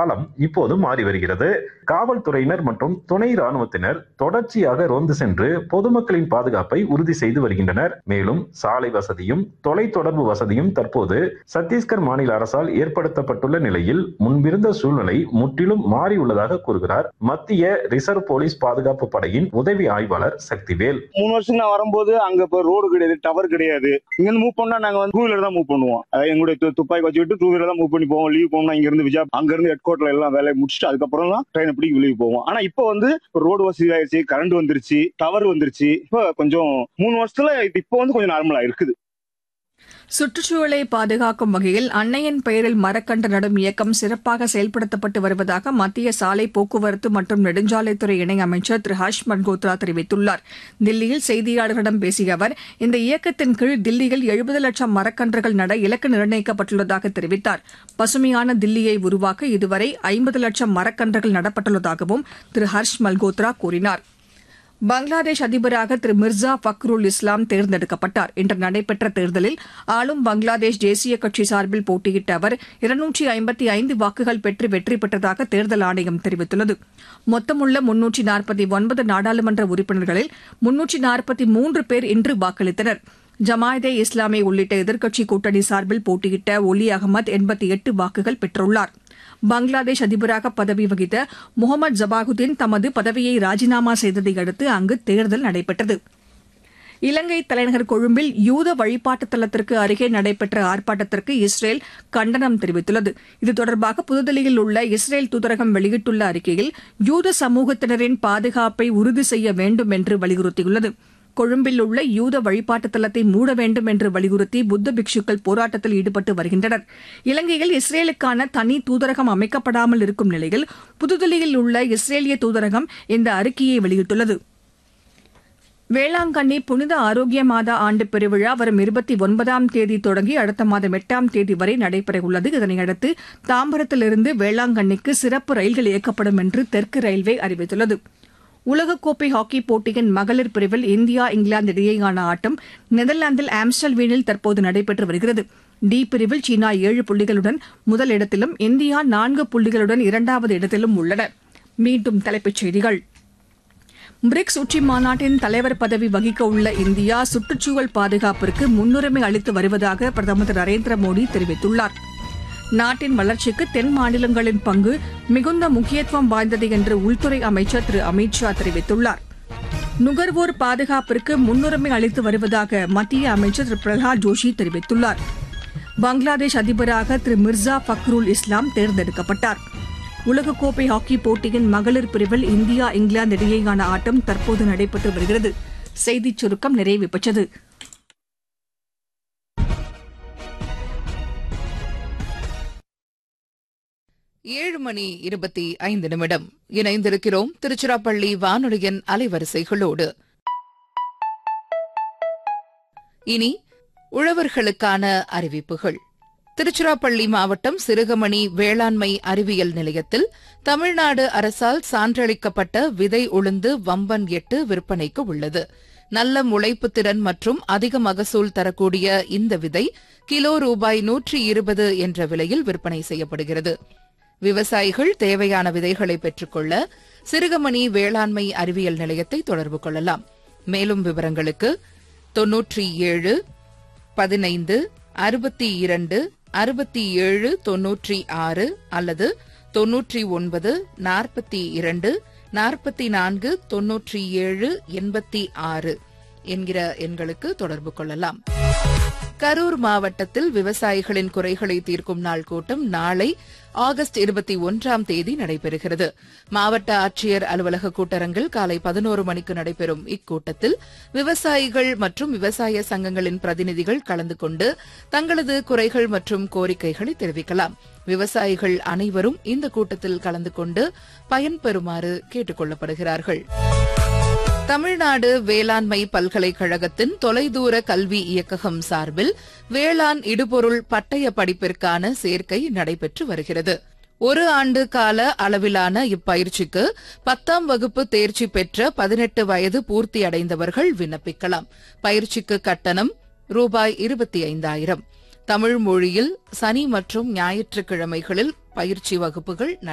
காலம் இப்போது மாறி வருகிறது காவல்துறையினர் மற்றும் துணை ராணுவத்தினர் தொடர்ச்சியாக ரோந்து சென்று பொதுமக்களின் பாதுகாப்பை உறுதி செய்து வருகின்றனர் மேலும் சாலை வசதியும் தொலைத்தொடர்பு வசதியும் தற்போது சத்தீஸ்கர் மாநில அரசால் ஏற்படுத்தப்பட்டுள்ள நிலையில் முன்பிருந்த சூழ்நிலை முற்றிலும் மாறியுள்ளதாக கூறுகிறார் மத்திய ரிசர்வ் போலீஸ் பாதுகாப்பு படையின் உதவி ஆய்வாளர் சக்திவேல் மூணு வருஷம் நான் வரும்போது அங்க இப்ப ரோடு கிடையாது டவர் கிடையாது இங்க இருந்து மூவ் பண்ணா நாங்க வந்து டூ வீலர் தான் மூவ் பண்ணுவோம் அதாவது எங்களுடைய து- துப்பாக்கி வச்சுக்கிட்டு டூ வீலர் தான் மூவ் பண்ணி போவோம் லீவ் போனோம்னா இங்க இருந்து விஜா அங்க இருந்து ஹெட் கோர்ட்ல எல்லாம் வேலையை முடிச்சுட்டு அதுக்கப்புறம் தான் ட்ரெயினை பிடிக்க வெளியே போவோம் ஆனா இப்போ வந்து ரோடு வசதி ஆயிடுச்சு கரண்ட் வந்துருச்சு டவர் வந்துருச்சு இப்போ கொஞ்சம் மூணு வருஷத்துல இது இப்போ வந்து கொஞ்சம் நார்மலா இருக்குது சுற்றுச்சூழலை பாதுகாக்கும் வகையில் அன்னையின் பெயரில் மரக்கன்று நடும் இயக்கம் சிறப்பாக செயல்படுத்தப்பட்டு வருவதாக மத்திய சாலை போக்குவரத்து மற்றும் நெடுஞ்சாலைத்துறை இணையமைச்சர் திரு ஹர்ஷ் மல்கோத்ரா தெரிவித்துள்ளார் தில்லியில் செய்தியாளர்களிடம் பேசிய அவர் இந்த இயக்கத்தின் கீழ் தில்லியில் எழுபது லட்சம் மரக்கன்றுகள் நட இலக்கு நிர்ணயிக்கப்பட்டுள்ளதாக தெரிவித்தார் பசுமையான தில்லியை உருவாக்க இதுவரை ஐம்பது லட்சம் மரக்கன்றுகள் நடப்பட்டுள்ளதாகவும் திரு ஹர்ஷ் மல்கோத்ரா கூறினார் பங்களாதேஷ் அதிபராக திரு மிர்சா ஃபக்ருல் இஸ்லாம் தேர்ந்தெடுக்கப்பட்டார் இன்று நடைபெற்ற தேர்தலில் ஆளும் பங்களாதேஷ் தேசிய கட்சி சார்பில் போட்டியிட்ட அவர் இருநூற்றி ஐம்பத்தி ஐந்து வாக்குகள் பெற்று வெற்றி பெற்றதாக தேர்தல் ஆணையம் தெரிவித்துள்ளது மொத்தமுள்ள முன்னூற்றி நாற்பத்தி ஒன்பது நாடாளுமன்ற உறுப்பினர்களில் முன்னூற்றி நாற்பத்தி மூன்று பேர் இன்று வாக்களித்தனர் ஜமாயதே இஸ்லாமி உள்ளிட்ட எதிர்க்கட்சி கூட்டணி சார்பில் போட்டியிட்ட ஒலி அகமது எண்பத்தி எட்டு வாக்குகள் பெற்றுள்ளார் பங்களாதேஷ் அதிபராக பதவி வகித்த முகமது ஜபாகுதீன் தமது பதவியை ராஜினாமா செய்ததை அடுத்து அங்கு தேர்தல் நடைபெற்றது இலங்கை தலைநகர் கொழும்பில் யூத வழிபாட்டு தலத்திற்கு அருகே நடைபெற்ற ஆர்ப்பாட்டத்திற்கு இஸ்ரேல் கண்டனம் தெரிவித்துள்ளது இது தொடர்பாக புதுதில்லியில் உள்ள இஸ்ரேல் தூதரகம் வெளியிட்டுள்ள அறிக்கையில் யூத சமூகத்தினரின் பாதுகாப்பை உறுதி செய்ய வேண்டும் என்று வலியுறுத்தியுள்ளது கொழும்பில் உள்ள யூத வழிபாட்டு தலத்தை மூட வேண்டும் என்று வலியுறுத்தி புத்த பிக்ஷுக்கள் போராட்டத்தில் ஈடுபட்டு வருகின்றனர் இலங்கையில் இஸ்ரேலுக்கான தனி தூதரகம் அமைக்கப்படாமல் இருக்கும் நிலையில் புதுதில்லியில் உள்ள இஸ்ரேலிய தூதரகம் இந்த அறிக்கையை வெளியிட்டுள்ளது வேளாங்கண்ணி புனித ஆரோக்கிய மாதா ஆண்டு பெருவிழா வரும் இருபத்தி ஒன்பதாம் தேதி தொடங்கி அடுத்த மாதம் எட்டாம் தேதி வரை நடைபெறவுள்ளது இதனையடுத்து தாம்பரத்திலிருந்து வேளாங்கண்ணிக்கு சிறப்பு ரயில்கள் இயக்கப்படும் என்று தெற்கு ரயில்வே அறிவித்துள்ளது உலகக்கோப்பை ஹாக்கி போட்டியின் மகளிர் பிரிவில் இந்தியா இங்கிலாந்து இடையேயான ஆட்டம் நெதர்லாந்தில் ஆம்ஸ்டல்வீனில் தற்போது நடைபெற்று வருகிறது டி பிரிவில் சீனா ஏழு புள்ளிகளுடன் முதல் இடத்திலும் இந்தியா நான்கு புள்ளிகளுடன் இரண்டாவது இடத்திலும் உள்ளன மீண்டும் தலைப்புச் செய்திகள் பிரிக்ஸ் உச்சி மாநாட்டின் தலைவர் பதவி வகிக்க உள்ள இந்தியா சுற்றுச்சூழல் பாதுகாப்பிற்கு முன்னுரிமை அளித்து வருவதாக பிரதமர் திரு நரேந்திர மோடி தெரிவித்துள்ளார் நாட்டின் வளர்ச்சிக்கு தென் மாநிலங்களின் பங்கு மிகுந்த முக்கியத்துவம் வாய்ந்தது என்று உள்துறை அமைச்சர் திரு அமித் ஷா தெரிவித்துள்ளார் நுகர்வோர் பாதுகாப்பிற்கு முன்னுரிமை அளித்து வருவதாக மத்திய அமைச்சர் திரு பிரகலாத் ஜோஷி தெரிவித்துள்ளார் பங்களாதேஷ் அதிபராக திரு மிர்சா ஃபக்ருல் இஸ்லாம் தேர்ந்தெடுக்கப்பட்டார் உலகக்கோப்பை ஹாக்கி போட்டியின் மகளிர் பிரிவில் இந்தியா இங்கிலாந்து இடையேயான ஆட்டம் தற்போது நடைபெற்று வருகிறது செய்திச் சுருக்கம் நிறைவு பெற்றது ஏழு மணி இருபத்தி ஐந்து நிமிடம் இணைந்திருக்கிறோம் திருச்சிராப்பள்ளி வானொலியின் அலைவரிசைகளோடு இனி உழவர்களுக்கான அறிவிப்புகள் திருச்சிராப்பள்ளி மாவட்டம் சிறுகமணி வேளாண்மை அறிவியல் நிலையத்தில் தமிழ்நாடு அரசால் சான்றளிக்கப்பட்ட விதை உளுந்து வம்பன் எட்டு விற்பனைக்கு உள்ளது நல்ல முளைப்பு திறன் மற்றும் அதிக மகசூல் தரக்கூடிய இந்த விதை கிலோ ரூபாய் நூற்றி இருபது என்ற விலையில் விற்பனை செய்யப்படுகிறது விவசாயிகள் தேவையான விதைகளை பெற்றுக்கொள்ள சிறுகமணி வேளாண்மை அறிவியல் நிலையத்தை தொடர்பு கொள்ளலாம் மேலும் விவரங்களுக்கு தொன்னூற்றி ஏழு பதினைந்து அறுபத்தி இரண்டு அறுபத்தி ஏழு தொன்னூற்றி ஆறு அல்லது தொன்னூற்றி ஒன்பது நாற்பத்தி இரண்டு நாற்பத்தி நான்கு தொன்னூற்றி ஏழு எண்பத்தி ஆறு என்கிற எண்களுக்கு தொடர்பு கொள்ளலாம் கரூர் மாவட்டத்தில் விவசாயிகளின் குறைகளை தீர்க்கும் நாள் கூட்டம் நாளை ஆகஸ்ட் இருபத்தி ஒன்றாம் தேதி நடைபெறுகிறது மாவட்ட ஆட்சியர் அலுவலக கூட்டரங்கில் காலை பதினோரு மணிக்கு நடைபெறும் இக்கூட்டத்தில் விவசாயிகள் மற்றும் விவசாய சங்கங்களின் பிரதிநிதிகள் கலந்து கொண்டு தங்களது குறைகள் மற்றும் கோரிக்கைகளை தெரிவிக்கலாம் விவசாயிகள் அனைவரும் இந்த கூட்டத்தில் கலந்து கொண்டு பயன்பெறுமாறு கேட்டுக் கொள்ளப்படுகிறார்கள் தமிழ்நாடு வேளாண்மை பல்கலைக்கழகத்தின் தொலைதூர கல்வி இயக்ககம் சார்பில் வேளாண் இடுபொருள் பட்டய படிப்பிற்கான சேர்க்கை நடைபெற்று வருகிறது ஒரு ஆண்டு கால அளவிலான இப்பயிற்சிக்கு பத்தாம் வகுப்பு தேர்ச்சி பெற்ற பதினெட்டு வயது பூர்த்தி அடைந்தவர்கள் விண்ணப்பிக்கலாம் பயிற்சிக்கு கட்டணம் ரூபாய் இருபத்தி ஐந்தாயிரம் தமிழ் மொழியில் சனி மற்றும் ஞாயிற்றுக்கிழமைகளில் பயிற்சி வகுப்புகள்